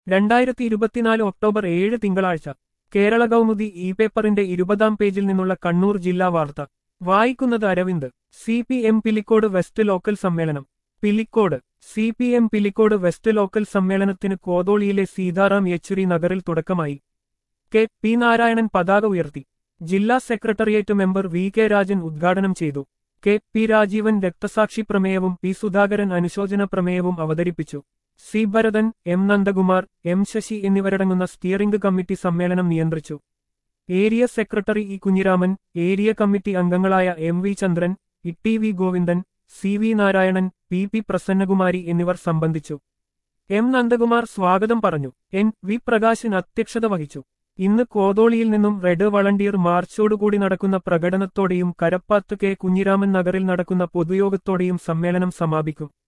രണ്ടായിരത്തി ഇരുപത്തിനാല് ഒക്ടോബർ ഏഴ് തിങ്കളാഴ്ച കേരള കൗമുദി ഇ പേപ്പറിന്റെ ഇരുപതാം പേജിൽ നിന്നുള്ള കണ്ണൂർ ജില്ലാ വാർത്ത വായിക്കുന്നത് Aravind C P M Pilicode West local സമ്മേളനം Pilicode C P M Pilicode West local സമ്മേളനത്തിന് കോതോളിയിലെ സീതാറാം യെച്ചുരി നഗറിൽ തുടക്കമായി കെ പി നാരായണൻ പതാക ഉയർത്തി ജില്ലാ secretariat member V K Rajan ഉദ്ഘാടനം ചെയ്തു കെ പി രാജീവൻ രക്തസാക്ഷി പ്രമേയവും പി സുധാകരൻ അനുശോചന പ്രമേയവും അവതരിപ്പിച്ചു C Bharathan M Nandakumar M Sasi എന്നിവരടങ്ങുന്ന സ്റ്റിയറിംഗ് കമ്മിറ്റി സമ്മേളനം നിയന്ത്രിച്ചു area secretary E Kunhiraman area committee അംഗങ്ങളായ M V Chandran E T V Govindan C V Narayanan P P Prasannakumari എന്നിവർ സംബന്ധിച്ചു എം നന്ദകുമാർ സ്വാഗതം പറഞ്ഞു എൻ വി പ്രകാശൻ അധ്യക്ഷത വഹിച്ചു ഇന്ന് കോതോളിയിൽ നിന്നും റെഡ് വളണ്ടിയർ മാർച്ചോടുകൂടി നടക്കുന്ന പ്രകടനത്തോടെയും കരപ്പാത്ത് കെ കുഞ്ഞിരാമൻ നഗറിൽ നടക്കുന്ന പൊതുയോഗത്തോടെയും സമ്മേളനം സമാപിക്കും